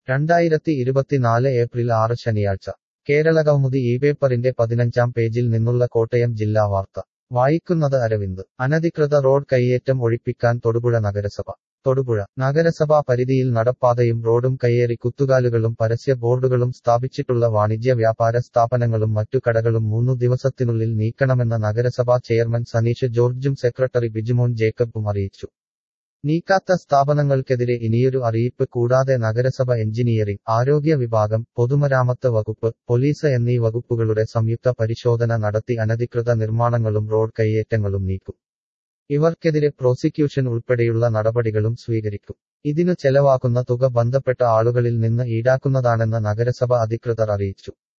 രണ്ടായിരത്തി ഇരുപത്തിനാല് ഏപ്രിൽ ആറ് ശനിയാഴ്ച കേരളകൗമുദി ഈ പേപ്പറിന്റെ പതിനഞ്ചാം പേജിൽ നിന്നുള്ള കോട്ടയം ജില്ലാ വാർത്ത വായിക്കുന്നത് അരവിന്ദ് അനധികൃത റോഡ് കയ്യേറ്റം ഒഴിപ്പിക്കാൻ തൊടുപുഴ നഗരസഭ തൊടുപുഴ നഗരസഭാ പരിധിയിൽ നടപ്പാതയും റോഡും കയ്യേറി കുത്തുകാലുകളും പരസ്യ ബോർഡുകളും സ്ഥാപിച്ചിട്ടുള്ള വാണിജ്യ വ്യാപാര സ്ഥാപനങ്ങളും മറ്റു കടകളും മൂന്നു ദിവസത്തിനുള്ളിൽ നീക്കണമെന്ന നഗരസഭാ ചെയർമാൻ സനീഷ് ജോർജും സെക്രട്ടറി ബിജുമോൻ ജേക്കബും അറിയിച്ചു നീക്കാത്ത സ്ഥാപനങ്ങൾക്കെതിരെ ഇനിയൊരു അറിയിപ്പ് കൂടാതെ നഗരസഭ എഞ്ചിനീയറിംഗ് ആരോഗ്യ വിഭാഗം പൊതുമരാമത്ത് വകുപ്പ് പോലീസ് എന്നീ വകുപ്പുകളുടെ സംയുക്ത പരിശോധന നടത്തി അനധികൃത നിർമ്മാണങ്ങളും റോഡ് കയ്യേറ്റങ്ങളും നീക്കും ഇവർക്കെതിരെ പ്രോസിക്യൂഷൻ ഉൾപ്പെടെയുള്ള നടപടികളും സ്വീകരിക്കും ഇതിനു ചെലവാക്കുന്ന തുക ബന്ധപ്പെട്ട ആളുകളിൽ നിന്ന് ഈടാക്കുന്നതാണെന്ന് നഗരസഭ അധികൃതർ അറിയിച്ചു